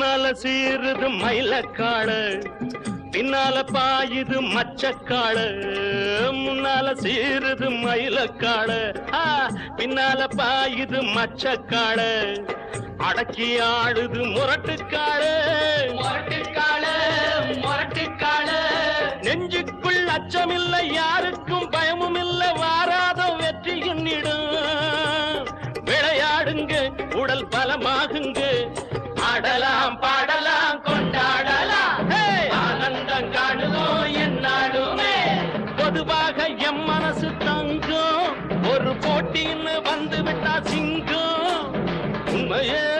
முன்னால சீருது மயிலக்காடு பின்னால பாயுது மச்சக்காடு முன்னால சீருது மயிலக்காடு ஆ, பின்னால பாயுது மச்சக்காடு அடக்கி ஆடுது முரட்டுக்காடு முரட்டுக்காடு முரட்டுக்காடு நெஞ்சுக்குள் அச்சமில்லை யாருக்கும் பயமும் இல்லை வாராத வெற்றி என்னிடும் விளையாடுங்க உடல் பலமாகுங்க ஆடலாம் பாடலாம் கொண்டாடலாம் ஹே! ஆனந்தம் காணுதோம் என்னாடுமே பொதுவாக எம் மனசு தங்கும் ஒரு போட்டின்னு வந்து விட்டா சிங்கம் உண்மையே